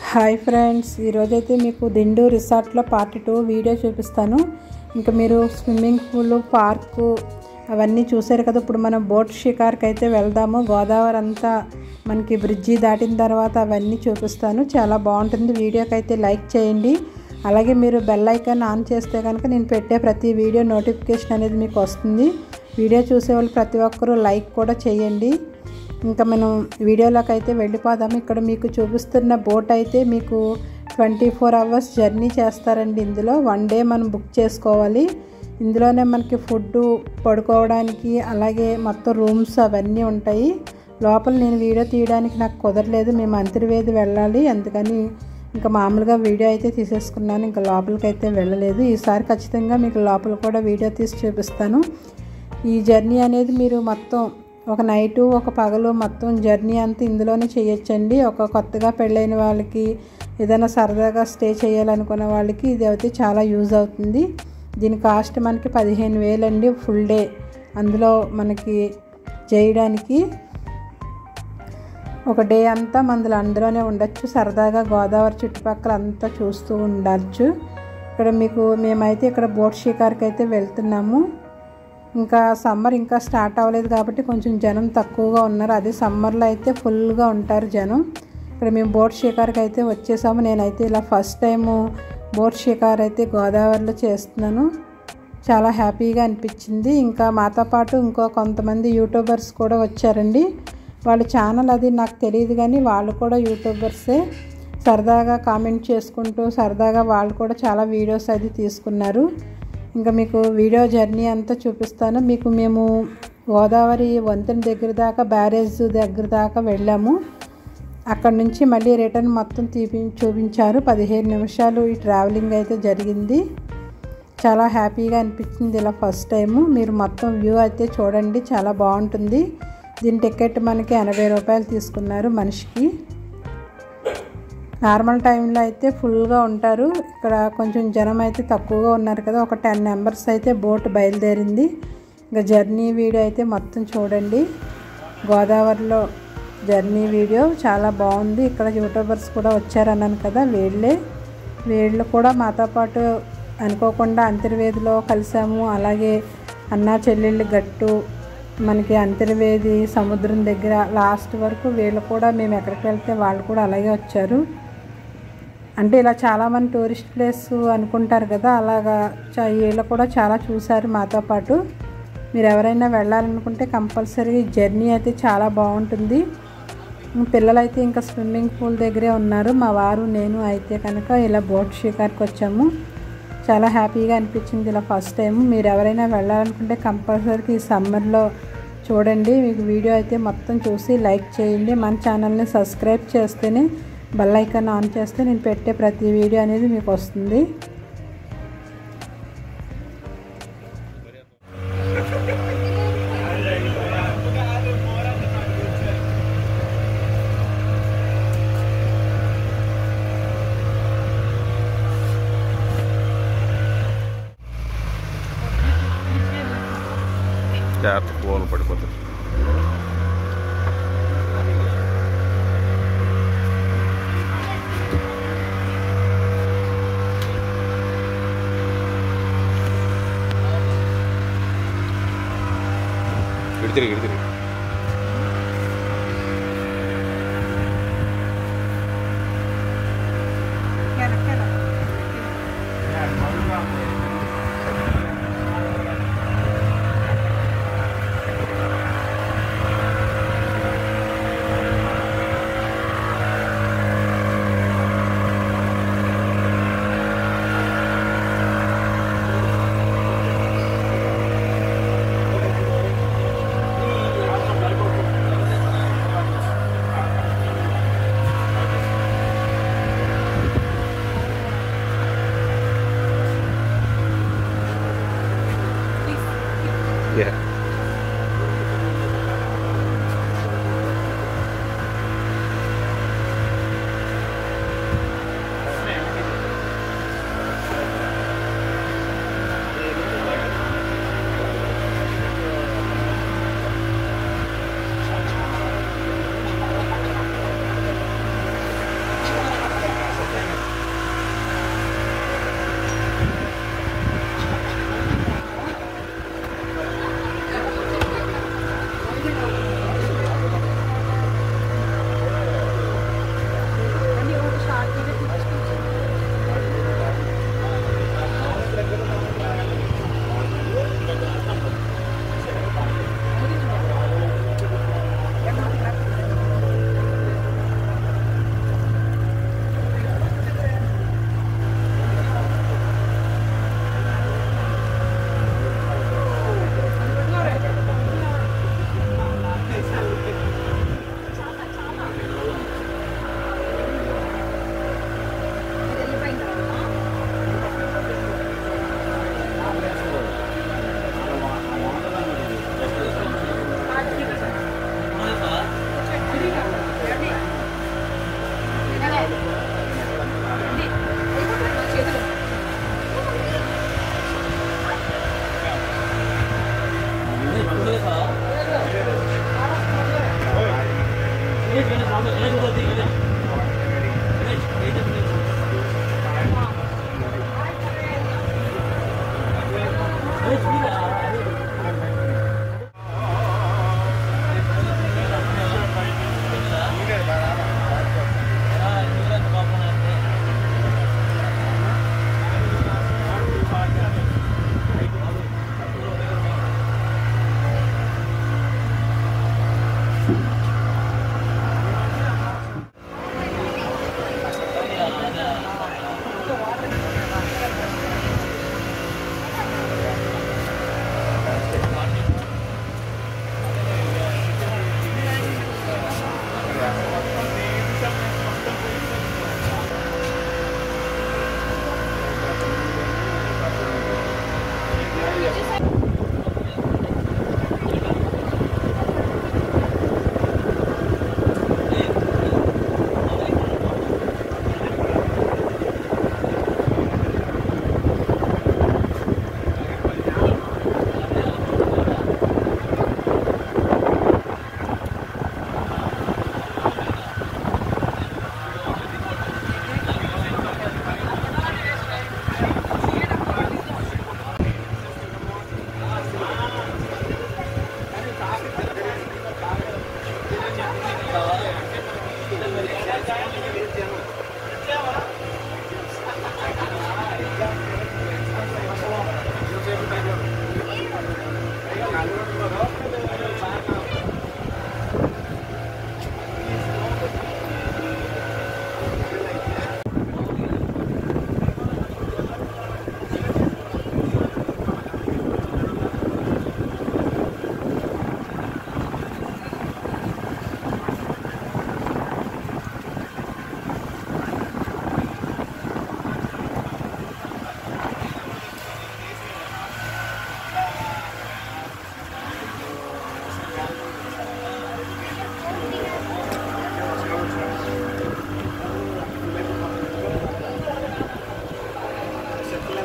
Hi friends ఈరోజైతే మీకు దిండు రిసార్ట్లో పార్ట్ టూ వీడియో చూపిస్తాను ఇంకా మీరు స్విమ్మింగ్ పూల్ పార్కు అవన్నీ చూసారు కదా ఇప్పుడు మనం బోట్ షికార్కి అయితే వెళ్దాము గోదావరి అంతా మనకి బ్రిడ్జి దాటిన తర్వాత అవన్నీ చూపిస్తాను చాలా బాగుంటుంది వీడియోకి అయితే లైక్ చేయండి అలాగే మీరు బెల్ ఐకాన్ ఆన్ చేస్తే కనుక నేను పెట్టే ప్రతి వీడియో నోటిఫికేషన్ అనేది మీకు వస్తుంది వీడియో చూసేవాళ్ళు ప్రతి ఒక్కరూ లైక్ కూడా చేయండి ఇంకా మనం వీడియోలోకి అయితే వెళ్ళిపోదాం ఇక్కడ మీకు చూపిస్తున్న బోట్ అయితే మీకు ట్వంటీ ఫోర్ అవర్స్ జర్నీ చేస్తారండి ఇందులో వన్ డే మనం బుక్ చేసుకోవాలి ఇందులోనే మనకి ఫుడ్ పడుకోవడానికి అలాగే మొత్తం రూమ్స్ అవన్నీ ఉంటాయి లోపల నేను వీడియో తీయడానికి నాకు కుదరలేదు మేము అంతర్వేది వెళ్ళాలి అందుకని ఇంకా మామూలుగా వీడియో అయితే తీసేసుకున్నాను ఇంకా లోపలికి అయితే వెళ్ళలేదు ఈసారి ఖచ్చితంగా మీకు లోపల కూడా వీడియో తీసి చూపిస్తాను ఈ జర్నీ అనేది మీరు మొత్తం ఒక నైటు ఒక పగలు మొత్తం జర్నీ అంతా ఇందులోనే చేయొచ్చండి ఒక కొత్తగా పెళ్ళైన వాళ్ళకి ఏదైనా సరదాగా స్టే చేయాలనుకున్న వాళ్ళకి ఇది అయితే చాలా యూజ్ అవుతుంది దీని కాస్ట్ మనకి పదిహేను వేలండి ఫుల్ డే అందులో మనకి చేయడానికి ఒక డే అంతా మందులు అందులోనే ఉండొచ్చు సరదాగా గోదావరి చుట్టుపక్కల అంతా చూస్తూ ఉండొచ్చు ఇక్కడ మీకు మేమైతే ఇక్కడ బోట్ షికార్కి అయితే వెళ్తున్నాము ఇంకా సమ్మర్ ఇంకా స్టార్ట్ అవ్వలేదు కాబట్టి కొంచెం జనం తక్కువగా ఉన్నారు అదే సమ్మర్లో అయితే ఫుల్గా ఉంటారు జనం ఇక్కడ మేము బోట్ షికార్కి అయితే వచ్చేసాము నేనైతే ఇలా ఫస్ట్ టైము బోట్ షికార్ అయితే గోదావరిలో చేస్తున్నాను చాలా హ్యాపీగా అనిపించింది ఇంకా మాతో పాటు ఇంకో కొంతమంది యూట్యూబర్స్ కూడా వచ్చారండి వాళ్ళ ఛానల్ అది నాకు తెలియదు కానీ వాళ్ళు కూడా యూట్యూబర్సే సరదాగా కామెంట్ చేసుకుంటూ సరదాగా వాళ్ళు కూడా చాలా వీడియోస్ అది తీసుకున్నారు ఇంకా మీకు వీడియో జర్నీ అంతా చూపిస్తాను మీకు మేము గోదావరి వంతెన దగ్గర దాకా బ్యారేజ్ దగ్గర దాకా వెళ్ళాము అక్కడ నుంచి మళ్ళీ రిటర్న్ మొత్తం తీపి చూపించారు పదిహేను నిమిషాలు ఈ ట్రావెలింగ్ అయితే జరిగింది చాలా హ్యాపీగా అనిపించింది ఇలా ఫస్ట్ టైము మీరు మొత్తం వ్యూ అయితే చూడండి చాలా బాగుంటుంది దీని టికెట్ మనకి ఎనభై రూపాయలు తీసుకున్నారు మనిషికి నార్మల్ టైంలో అయితే ఫుల్గా ఉంటారు ఇక్కడ కొంచెం జనం అయితే తక్కువగా ఉన్నారు కదా ఒక టెన్ మెంబర్స్ అయితే బోట్ బయలుదేరింది ఇంకా జర్నీ వీడియో అయితే మొత్తం చూడండి గోదావరిలో జర్నీ వీడియో చాలా బాగుంది ఇక్కడ యూట్యూబర్స్ కూడా వచ్చారన్నాను కదా వీళ్ళే వీళ్ళు కూడా మాతో పాటు అనుకోకుండా అంతర్వేదిలో కలిసాము అలాగే అన్నా చెల్లెళ్ళ గట్టు మనకి అంతర్వేది సముద్రం దగ్గర లాస్ట్ వరకు వీళ్ళు కూడా మేము ఎక్కడికి వెళ్తే వాళ్ళు కూడా అలాగే వచ్చారు అంటే ఇలా చాలామంది టూరిస్ట్ ప్లేస్ అనుకుంటారు కదా అలాగా వీళ్ళు కూడా చాలా చూశారు మాతో పాటు మీరు ఎవరైనా వెళ్ళాలనుకుంటే కంపల్సరీ జర్నీ అయితే చాలా బాగుంటుంది పిల్లలైతే ఇంకా స్విమ్మింగ్ పూల్ దగ్గరే ఉన్నారు మా వారు నేను అయితే కనుక ఇలా బోట్ షికార్కి వచ్చాము చాలా హ్యాపీగా అనిపించింది ఇలా ఫస్ట్ టైం మీరు ఎవరైనా వెళ్ళాలనుకుంటే కంపల్సరీ ఈ సమ్మర్లో చూడండి మీకు వీడియో అయితే మొత్తం చూసి లైక్ చేయండి మన ఛానల్ని సబ్స్క్రైబ్ చేస్తేనే బెల్ ఐకాన్ ఆన్ చేస్తే నేను పెట్టే ప్రతి వీడియో అనేది మీకు వస్తుంది జాగ్రత్త పూలు పడిపోతాయి ఇటు తిరిగి ఇటు తిరిగి Thank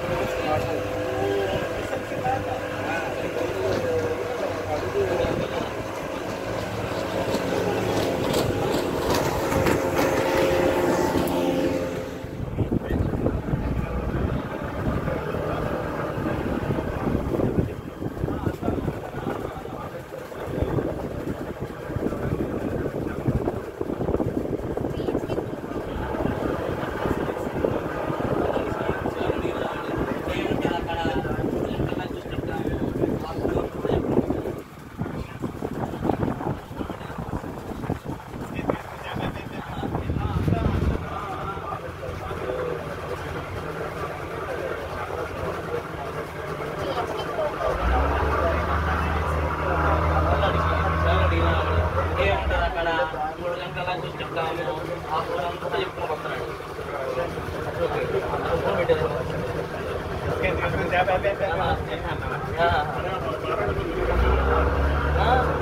అక్కడ మూడు గంటల చూసి చెప్తాము ఆ ఫోన్ అంతా చెప్పుకొని వస్తున్నాడు ఫోన్ పెట్టేది ఆ. ఆ.